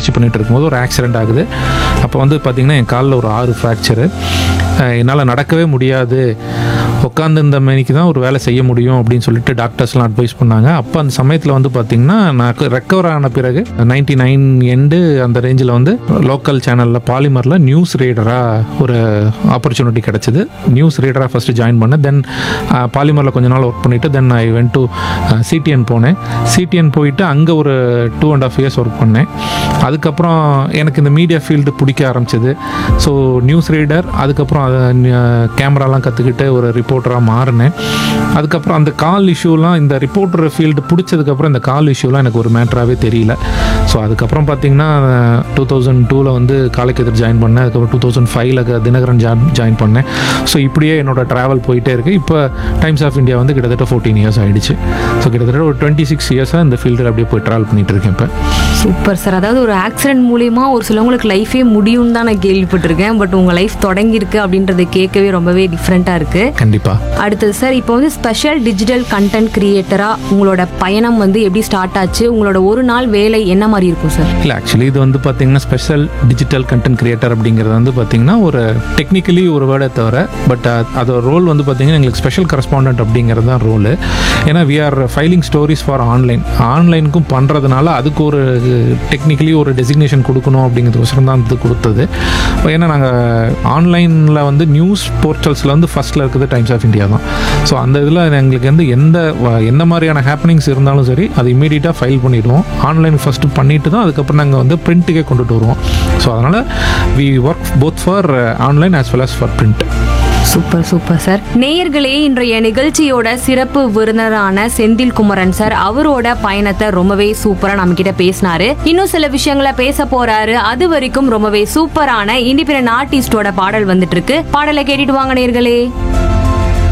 முயற்சி பண்ணிட்டு இருக்கும்போது ஒரு ஆக்சிடென்ட் ஆகுது அப்போ வந்து பார்த்திங்கன்னா என் காலில் ஒரு ஆறு ஃப்ராக்சரு என்னால் நடக்கவே முடியாது உட்காந்துருந்த மணிக்கு தான் ஒரு வேலை செய்ய முடியும் அப்படின்னு சொல்லிட்டு டாக்டர்ஸ்லாம் அட்வைஸ் பண்ணாங்க அப்போ அந்த சமயத்தில் வந்து பார்த்திங்கன்னா நான் ரெக்கவர் ஆன பிறகு நைன்டி நைன் எண்டு அந்த ரேஞ்சில் வந்து லோக்கல் சேனலில் பாலிமரில் நியூஸ் ரீடராக ஒரு ஆப்பர்ச்சுனிட்டி கிடச்சிது நியூஸ் ரீடராக ஃபஸ்ட்டு ஜாயின் பண்ணேன் தென் பாலிமரில் கொஞ்ச நாள் ஒர்க் பண்ணிவிட்டு then I went to CDN போனேன் சிடிஎன் போயிட்டு அங்கே ஒரு two and half years work பண்ணேன் அதுக்கப்புறம் எனக்கு இந்த மீடியா ஃபீல்டு பிடிக்க ஆரம்பிச்சது ஸோ நியூஸ் ரீடர் அதுக்கப்புறம் அதை கேமராலாம் கற்றுக்கிட்டு ஒரு ரிப்போர்ட்டராக மாறினேன் அதுக்கப்புறம் அந்த கால் இஷ்யூலாம் இந்த ரிப்போர்ட்டர் ஃபீல்டு பிடிச்சதுக்கப்புறம் இந்த கால் இஷ்யூலாம் எனக்கு ஒரு மேட்டராகவே தெரியல ஸோ அதுக்கப்புறம் பார்த்தீங்கன்னா டூ தௌசண்ட் டூவில் வந்து காலைக்கு எதிர் ஜாயின் பண்ணேன் அதுக்கப்புறம் டூ தௌசண்ட் ஃபைவ்ல தினகரன் ஜாயின் ஜாயின் பண்ணேன் ஸோ இப்படியே என்னோட ட்ராவல் போயிட்டே இருக்குது இப்போ டைம்ஸ் ஆஃப் இந்தியா வந்து கிட்டத்தட்ட ஃபோர்டீன் இயர்ஸ் ஆயிடுச்சு ஸோ கிட்டத்தட்ட ஒரு டுவெண்ட்டி சிக்ஸ் இயர்ஸாக இந்த ஃபீல்டில் அப்படியே போய் ட்ராவல் பண்ணிட்டு இருக்கேன் இப்போ சூப்பர் சார் அதாவது ஒரு ஆக்சிடென்ட் மூலியமா ஒரு சிலவங்களுக்கு லைஃபே முடியும் தான் நான் கேள்விப்பட்டிருக்கேன் பட் உங்க லைஃப் தொடங்கியிருக்கு அப்படின்றத கேட்கவே ரொம்பவே டிஃப்ரெண்ட்டாக இருக்கு கண்டிப்பாக அடுத்தது சார் இப்போ வந்து ஸ்பெஷல் டிஜிட்டல் கண்டென்ட் கிரியேட்டரா உங்களோட பயணம் வந்து எப்படி ஸ்டார்ட் ஆச்சு உங்களோட ஒரு நாள் வேலை என்ன மாதிரி இருக்கும் சார் இல்லை ஆக்சுவலி இது வந்து பார்த்தீங்கன்னா ஸ்பெஷல் டிஜிட்டல் கண்டென்ட் கிரியேட்டர் அப்படிங்கிறது வந்து பார்த்தீங்கன்னா ஒரு டெக்னிக்கலி ஒரு வேர்டை தவிர பட் அதோட ரோல் வந்து பார்த்தீங்கன்னா எங்களுக்கு ஸ்பெஷல் கரஸ்பாண்டன்ட் அப்படிங்கிறது தான் ரோலு ஏன்னா we are filing stories for online ஆன்லைனுக்கும் பண்ணுறதுனால அதுக்கு ஒரு டெக்னிக்கலி ஒரு டெசிக்னேஷன் கொடுக்கணும் அப்படிங்கிறதுக்கோசரம் தான் இது கொடுத்தது ஏன்னா நாங்கள் ஆன்லைனில் வந்து நியூஸ் போர்ட்டல்ஸில் வந்து ஃபஸ்ட்டில் இருக்குது டைம்ஸ் ஆஃப் இந்தியா தான் ஸோ அந்த இதில் எங்களுக்கு வந்து எந்த வ- எந்த மாதிரியான ஹேப்பனிங்ஸ் இருந்தாலும் சரி அது இமீடியட்டாக ஃபைல் பண்ணிடுவோம் ஆன்லைன் ஃபஸ்ட்டு பண்ணிட்டு தான் அதுக்கப்புறம் நாங்கள் வந்து பிரிண்ட்டுக்கே கொண்டுட்டு வருவோம் ஸோ அதனால் we work both for online as well as for print super super sir நேயர்களே இன்றைய நிகழ்ச்சியோட சிறப்பு விருந்தினரான செந்தில் குமரன் சார் அவரோட பயணத்தை ரொம்பவே சூப்பரா நம்ம கிட்ட பேசினாரு இன்னும் சில விஷயங்களை பேச போறாரு அது வரைக்கும் ரொம்பவே சூப்பரான இண்டிபெண்டன்ட் ஆர்டிஸ்டோட பாடல் வந்துட்டு இருக்கு பாடலை கேட்டுட்டு வாங்க நேயர்களே